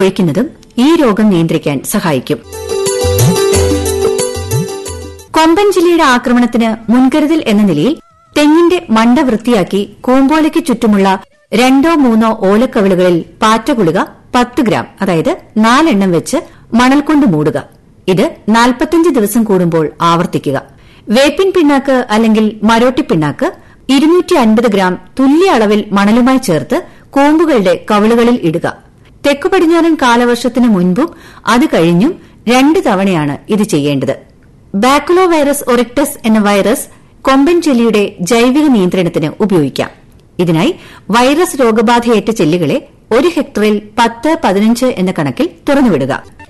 ഒഴിക്കുന്നതും ഈ രോഗം നിയന്ത്രിക്കാൻ സഹായിക്കും കൊമ്പൻ ജില്ലയുടെ ആക്രമണത്തിന് മുൻകരുതൽ എന്ന നിലയിൽ തെങ്ങിന്റെ മണ്ട വൃത്തിയാക്കി കൂമ്പോലയ്ക്ക് ചുറ്റുമുള്ള രണ്ടോ മൂന്നോ ഓലക്കവിളുകളിൽ പാറ്റകുളിക പത്ത് ഗ്രാം അതായത് നാലെണ്ണം വെച്ച് മണൽ കൊണ്ട് മൂടുക ഇത് നാൽപ്പത്തിയഞ്ച് ദിവസം കൂടുമ്പോൾ ആവർത്തിക്കുക വേപ്പിൻ പിണ്ണാക്ക് അല്ലെങ്കിൽ മരോട്ടി പിണ്ണാക്ക് ഇരുന്നൂറ്റി അൻപത് ഗ്രാം തുല്യ അളവിൽ മണലുമായി ചേർത്ത് കൂമ്പുകളുടെ കവിളുകളിൽ ഇടുക തെക്കു പടിഞ്ഞാറൻ കാലവർഷത്തിന് മുൻപും അത് കഴിഞ്ഞും രണ്ട് തവണയാണ് ഇത് ചെയ്യേണ്ടത് ബാക്കുലോ വൈറസ് ഒറിക്ടസ് എന്ന വൈറസ് കൊമ്പൻ ചെല്ലിയുടെ ജൈവിക നിയന്ത്രണത്തിന് ഉപയോഗിക്കാം ഇതിനായി വൈറസ് രോഗബാധയേറ്റ ചെല്ലികളെ ഒരു ഹെക്ടറിൽ പത്ത് പതിനഞ്ച് എന്ന കണക്കിൽ തുറന്നുവിടുക